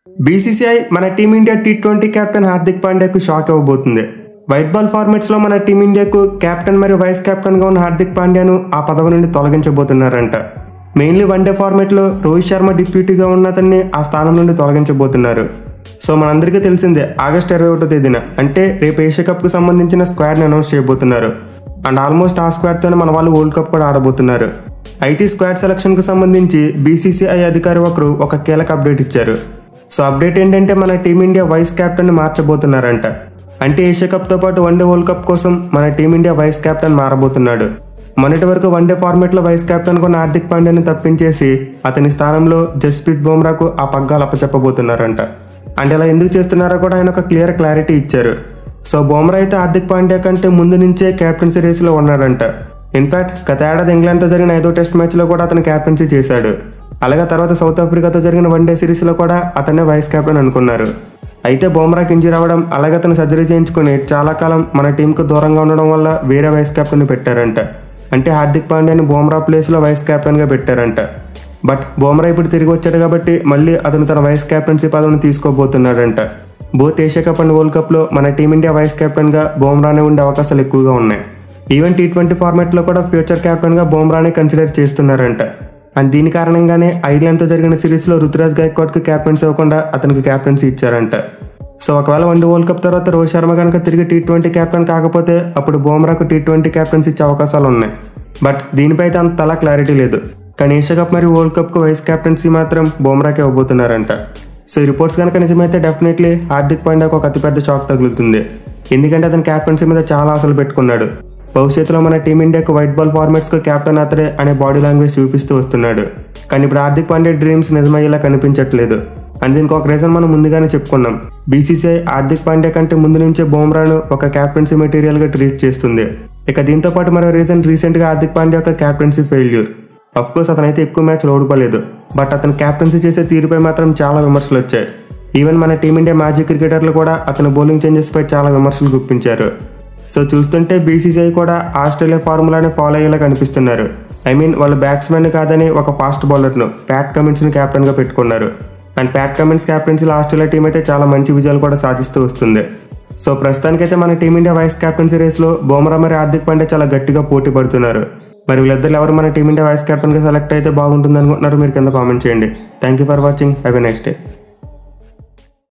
BCCI మన team India T twenty captain Hardik పాండ్యాకు shock ఇవ్వబోతుంది వైట్ బాల్ ఫార్మాట్స్ లో మన టీమిండియాకు కెప్టెన్ మరియు వైస్ కెప్టెన్ గా ఉన్న హార్దిక్ పాండ్యాను ఆ పదవి నుండి తొలగించబోతున్నారంట మెయిన్లీ వన్డే ఫార్మాట్ లో రోహిత్ శర్మ డిప్యూటీగా ఉన్న అతన్ని ఆ స్థానం నుండి తొలగించబోతున్నారు సో మనందరికీ తెలిసిందే ఆగస్ట్ ఇరవై ఒకటో తేదీన అంటే రేపు ఏషియా కప్ కు సంబంధించిన స్క్వాడ్ని అనౌన్స్ చేయబోతున్నారు అండ్ ఆల్మోస్ట్ ఆ స్క్వాడ్ తోనే మన వాళ్ళు వరల్డ్ కప్ కూడా ఆడబోతున్నారు అయితే ఈ స్క్వాడ్ సెలక్షన్ కు సంబంధించి బీసీసీఐ అధికారి ఒకరు ఒక కీలక అప్డేట్ ఇచ్చారు సో అప్డేట్ ఏంటంటే మన టీమిండియా వైస్ కెప్టెన్ ని మార్చబోతున్నారంట అంటే ఏషియా కప్ తో పాటు వన్డే వరల్డ్ కప్ కోసం మన టీమిండియా వైస్ కెప్టెన్ మారబోతున్నాడు మొన్నటి వరకు వన్డే ఫార్మాట్ లో వైస్ కెప్టెన్ కొన్న హార్దిక్ పాండ్యాని తప్పించేసి అతని స్థానంలో జస్ప్రీత్ బుమ్రాకు ఆ పగ్గాలు అప్పచెప్పబోతున్నారంట అంటే ఇలా ఎందుకు చేస్తున్నారో కూడా ఆయన ఒక క్లియర్ క్లారిటీ ఇచ్చారు సో బుమ్రా అయితే హార్దిక్ పాండ్యా కంటే ముందు నుంచే కెప్టెన్సీ రేసులో ఉన్నాడంట ఇన్ఫాక్ట్ గత ఏడాది ఇంగ్లాండ్తో జరిగిన ఐదో టెస్ట్ మ్యాచ్లో కూడా అతను కెప్టెన్సీ చేశాడు అలాగే తర్వాత సౌత్ ఆఫ్రికాతో జరిగిన వన్డే సిరీస్లో కూడా అతనే వైస్ కెప్టెన్ అనుకున్నారు అయితే బుమ్రాకి ఇంజరీ అవ్వడం అలాగే అతను సర్జరీ చేయించుకుని చాలా కాలం మన టీంకు దూరంగా ఉండడం వల్ల వేరే వైస్ కెప్టెన్ పెట్టారంట అంటే హార్దిక్ పాండ్యాని బుమ్రా ప్లేస్లో వైస్ కెప్టెన్గా పెట్టారంట బట్ బుమ్రా ఇప్పుడు తిరిగి వచ్చాడు కాబట్టి మళ్ళీ అతను తన వైస్ కెప్టెన్సీ పదవిని తీసుకోబోతున్నాడంట both Asia cup and world కప్లో మన టీమిండియా వైస్ కెప్టెన్గా బుమ్రానే ఉండే అవకాశాలు ఎక్కువగా ఉన్నాయి ఈవెన్ టీ ట్వంటీ ఫార్మాట్లో కూడా ఫ్యూచర్ కెప్టెన్గా బుమ్రానే కన్సిడర్ చేస్తున్నారంట అండ్ దీని కారణంగానే ఐర్లాండ్తో జరిగిన సిరీస్లో రుతురాజ్ గైక్వాడ్కి క్యాప్టెన్సీ ఇవ్వకుండా అతనికి క్యాప్టెన్సీ ఇచ్చారంట సో ఒకవేళ వన్డే వరల్డ్ కప్ తర్వాత రోహిత్ శర్మ కనుక తిరిగి టీ ట్వంటీ కెప్టెన్ కాకపోతే అప్పుడు బుమ్రాకు టీ ట్వంటీ క్యాప్టెన్సీ ఇచ్చే అవకాశాలు ఉన్నాయి బట్ దీనిపై అయితే అంత తలా క్లారిటీ లేదు కానీ ఏషియా కప్ మరియు వరల్డ్ కప్కు వైస్ కెప్టెన్సీ మాత్రం బుమ్రాకే ఇవ్వబోతున్నారంట సో ఈ రిపోర్ట్స్ కనుక నిజమైతే డెఫినెట్లీ హార్దిక్ పాండ్యాకు ఒక అతిపెద్ద షాక్ తగులుతుంది ఎందుకంటే అతను క్యాప్టెన్సీ మీద చాలా ఆశలు పెట్టుకున్నాడు భవిష్యత్తులో మన టీమిండియాకు వైట్ బాల్ ఫార్మాట్స్కు కెప్టెన్ అతడే అనే బాడీ లాంగ్వేజ్ చూపిస్తూ వస్తున్నాడు కానీ ఇప్పుడు హార్దిక్ పాండ్యా డ్రీమ్స్ నిజమయ్యేలా కనిపించట్లేదు అండ్ దీనికి ఒక రీజన్ మనం ముందుగానే చెప్పుకున్నాం బీసీసీఐ హార్దిక్ పాండ్యా కంటే ముందు నుంచే బుమ్రాను ఒక క్యాప్టెన్సీ మెటీరియల్ గా ట్రీట్ చేస్తుంది ఇక దీంతో పాటు మరో రీజన్ రీసెంట్ గా హార్దిక్ పాండ్యా యొక్క క్యాప్టెన్సీ ఫెయిల్యూర్ అఫ్ కోర్స్ అతనైతే ఎక్కువ మ్యాచ్లు ఓడిపోలేదు బట్ అతను క్యాప్టెన్సీ చేసే తీరుపై మాత్రం చాలా విమర్శలు వచ్చాయి ఈవెన్ మన టీమిండియా మాజీ క్రికెటర్లు కూడా అతని బౌలింగ్ చేంజెస్ పై చాలా విమర్శలు గుప్పించారు సో చూస్తుంటే బీసీసీఐ కూడా ఆస్ట్రేలియా ఫార్ములాని ఫాలో అయ్యేలా కనిపిస్తున్నారు ఐ మీన్ వాళ్ళ బ్యాట్స్మెన్ కాదని ఒక ఫాస్ట్ బౌలర్ను ప్యాట్ కమిన్స్ని కెప్టెన్గా పెట్టుకున్నారు అండ్ ప్యాట్ కమిన్స్ క్యాప్టెన్సీలో ఆస్ట్రేలియా టీం అయితే చాలా మంచి విజయాలు కూడా సాధిస్తూ వస్తుంది సో ప్రస్తుతానికైతే మన టీమిండియా వైస్ కెప్టెన్సీ రేస్లో బుమ్రా మరి హార్దిక్ పాండ్యా చాలా గట్టిగా పోటీ పడుతున్నారు మరి వీళ్ళిద్దరు ఎవరు మన టీమిండియా వైస్ కెప్టెన్గా సెలెక్ట్ అయితే బాగుంటుంది అనుకుంటున్నారు మీరు కింద కామెంట్ చేయండి thank you for watching have a next day